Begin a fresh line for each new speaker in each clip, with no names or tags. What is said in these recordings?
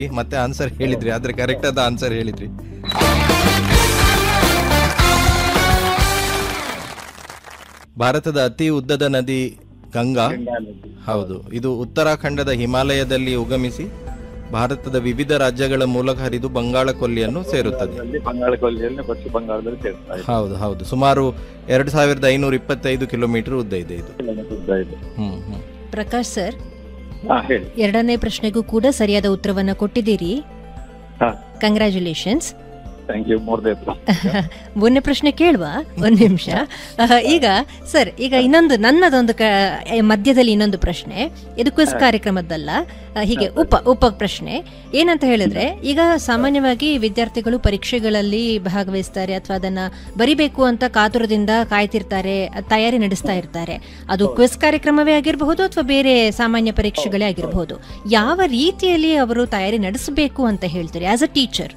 ಮತ್ತೆ ಆನ್ಸರ್ ಹೇಳಿದ್ರಿ ಆದ್ರೆ ಕರೆಕ್ಟ್ ಆದ ಆನ್ಸರ್ ಹೇಳಿದ್ರಿ ಭಾರತದ ಅತಿ ಉದ್ದದ ನದಿ ಗಂಗಾ ಹೌದು ಇದು ಉತ್ತರಾಖಂಡದ ಹಿಮಾಲಯದಲ್ಲಿ ಉಗಮಿಸಿ ಭಾರತದ ವಿವಿಧ ರಾಜ್ಯಗಳ ಮೂಲಕ ಹರಿದು ಬಂಗಾಳ ಕೊಲ್ಲಿಯನ್ನು ಸೇರುತ್ತದೆ
ಅಲ್ಲಿ ಬಂಗಾಳ ಕೊಲ್ಲಿಯಲ್ಲಿ ಪಶ್ಚಿಮ ಬಂಗಾಳದಲ್ಲಿ ಸೇರ್ತಾ ಇದೆ
ಹೌದು ಹೌದು ಸುಮಾರು ಎರಡು ಸಾವಿರದ ಐನೂರ ಇಪ್ಪತ್ತೈದು ಕಿಲೋಮೀಟರ್ ಉದ್ದ ಇದೆ ಇದು
ಕಿಲೋಮೀಟರ್ ಉದ್ದ ಇದೆ
ಹ್ಮ್ ಹ್ಮ್
ಪ್ರಕಾಶ್ ಸರ್
ಹಾ ಹೇಳಿ
ಎರಡನೇ ಪ್ರಶ್ನೆಗೂ ಕೂಡ ಸರಿಯಾದ ಉತ್ತರವನ್ನ ಕೊಟ್ಟಿದ್ದೀರಿ
ಹಾ
ಕಂಗ್ರ್ಯಾಚುಲೇಷನ್ಸ್
ಥ್ಯಾಂಕ್ ಯು ಮೂರನೇ
ಮೂರನೇ ಪ್ರಶ್ನೆ ಕೇಳುವ ಒಂದ್ ನಿಮಿಷ ಅಹ್, ಈಗ ಸರ್ ಈಗ ಇನ್ನೊಂದು ನನ್ನದೊಂದು ಕ ಎ, ಮಧ್ಯದಲ್ಲಿ ಇನ್ನೊಂದು ಪ್ರಶ್ನೆ ಇದು ಕ್ವಿಸ್ ಕಾರ್ಯಕ್ರಮದ್ದಲ್ಲ ಅಹ್, ಹೀಗೆ ಉಪ ಉಪ ಪ್ರಶ್ನೆ ಏನಂತ ಹೇಳಿದ್ರೆ ಈಗ ಸಾಮಾನ್ಯವಾಗಿ ವಿದ್ಯಾರ್ಥಿಗಳು ಪರೀಕ್ಷೆಗಳಲ್ಲಿ ಭಾಗವಹಿಸ್ತಾರೆ ಅಥವಾ ಅದನ್ನ ಬರಿಬೇಕು ಅಂತ ಕಾತುರದಿಂದ ಕಾಯ್ತಿರ್ತಾರೆ ಅದ್ ತಯಾರಿ ನಡೆಸ್ತಾ ಇರ್ತಾರೆ ಅದು ಕ್ವಿಸ್ ಕಾರ್ಯಕ್ರಮವೇ ಆಗಿರಬಹುದು ಅಥವಾ ಬೇರೆ ಸಾಮಾನ್ಯ ಪರೀಕ್ಷೆಗಳೇ ಆಗಿರಬಹುದು ಯಾವ ರೀತಿಯಲ್ಲಿ ಅವರು ತಯಾರಿ ನಡೆಸಬೇಕು ಅಂತ ಹೇಳ್ತಾರೆ ಆಸ್ ಅ ಟೀಚರ್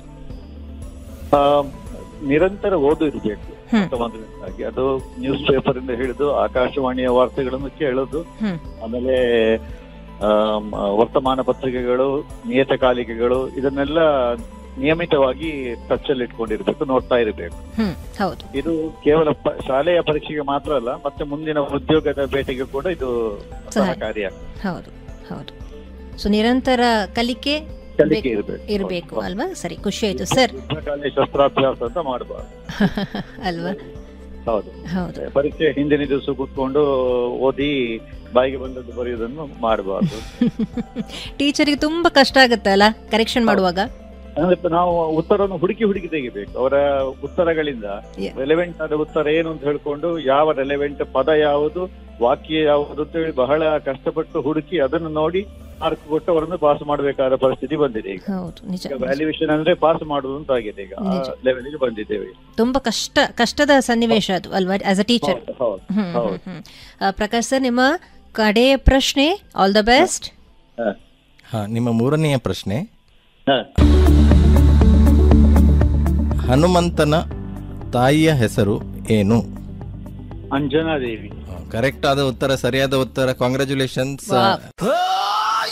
ಆ, ನಿರಂತರ ಓದು ಇರಬೇಕು
ಹ್ಮ್.
ಮೊದಲನೇದಾಗಿ ಅದು ನ್ಯೂಸ್ ಪೇಪರ್ ಇಂದ ಹಿಡಿದು ಆಕಾಶವಾಣಿಯ ವಾರ್ತೆಗಳನ್ನು ಕೇಳೋದು
ಹ್ಮ್.
ಆಮೇಲೆ ಆಮ್, ವರ್ತಮಾನ ಪತ್ರಿಕೆಗಳು ನಿಯತಕಾಲಿಕೆಗಳು ಇದನ್ನೆಲ್ಲ ನಿಯಮಿತವಾಗಿ ಟಚ್ ಅಲ್ಲಿ ಇಟ್ಕೊಂಡಿರ್ಬೇಕು ನೋಡ್ತಾ ಇರಬೇಕು
ಹ್ಮ್ ಹೌದು
ಇದು ಕೇವಲ ಪ- ಶಾಲೆಯ ಪರೀಕ್ಷೆಗೆ ಮಾತ್ರ ಅಲ್ಲ ಮತ್ತೆ ಮುಂದಿನ ಉದ್ಯೋಗದ ಬೇಟೆಗೆ ಕೂಡ ಇದು
ಸಹಾಯ.
ಸಹಕಾರಿಯಾಗ್ತದೆ
ಹೌದು ಹೌದು ಸೊ ನಿರಂತರ ಕಲಿಕೆ
ಕಲಿಕೆ ಇರಬೇಕು
ಇರಬೇಕು ಅಲ್ವಾ ಸರಿ ಖುಷಿ ಆಯ್ತು ಸರ್
ಯುದ್ಧಕಾಲ ಶಸ್ತ್ರಾಭ್ಯಾಸ ಅಂತ ಮಾಡಬಾರ್ದು
ಅಲ್ವಾ
ಹೌದು
ಹೌದು
ಪರೀಕ್ಷೆ ಹಿಂದಿನ ದಿವಸ ಕೂತ್ಕೊಂಡು ಓದಿ ಬಾಯಿಗೆ ಬಂದದ್ದು ಬರೆಯುವುದನ್ನು ಮಾಡಬಾರ್ದು
ಟೀಚರಿಗೆ ತುಂಬಾ ಕಷ್ಟ ಆಗುತ್ತೆ ಅಲ್ಲ ಕರೆಕ್ಷನ್ ಮಾಡುವಾಗ
ಅಂದ್ರೆ ನಾವು ಉತ್ತರವನ್ನು ಹುಡುಕಿ ಹುಡುಕಿ ತೆಗಿಬೇಕು ಅವರ ಉತ್ತರಗಳಿಂದ
Yeah.
ರೆಲೆವೆಂಟ್ ಆದ ಉತ್ತರ ಏನು ಅಂತ ಹೇಳ್ಕೊಂಡು ಯಾವ ರೆಲೆವೆಂಟ್ ಪದ ಯಾವುದು ವಾಕ್ಯ ಯಾವುದು ಅಂತ ಹೇಳಿ ಬಹಳ ಕಷ್ಟಪಟ್ಟು ಹುಡುಕಿ ಅದನ್ನು ನೋಡಿ ಮಾರ್ಕ್ ಕೊಟ್ಟು ಅವರನ್ನು ಪಾಸ್ ಮಾಡಬೇಕಾದ ಪರಿಸ್ಥಿತಿ ಬಂದಿದೆ ಈಗ
ಹೌದು ನಿಜ
ಈಗ ವ್ಯಾಲ್ಯೂಯೇಷನ್ ಅಂದ್ರೆ ಪಾಸ್ ಮಾಡುವುದು ಅಂತ ಆಗಿದೆ ಈಗ ಆ
ನಿಜ.
ಲೆವೆಲ್ಗೆ ಬಂದಿದ್ದೇವೆ
ತುಂಬಾ ಕಷ್ಟ ಕಷ್ಟದ ಸನ್ನಿವೇಶ ಅದು ಅಲ್ವಾ ಆಸ್ ಅ ಟೀಚರ್
ಹೌದು, ಹೌದು ಹೌದು.
ಪ್ರಕಾಶ್ ಸರ್ ನಿಮ್ಮ ಕಡೆಯ ಪ್ರಶ್ನೆ ಆಲ್ ದ ಬೆಸ್ಟ್
ಹ.
ಹಾ ನಿಮ್ಮ ಮೂರನೆಯ ಪ್ರಶ್ನೆ
ಹ.
ಹನುಮಂತನ ತಾಯಿಯ ಹೆಸರು ಏನು
ಅಂಜನಾ ದೇವಿ
ಕರೆಕ್ಟ್ ಆದ ಉತ್ತರ ಸರಿಯಾದ ಉತ್ತರ ಕಾಂಗ್ರ್ಯಾಚುಲೇಷನ್ಸ್
Wow.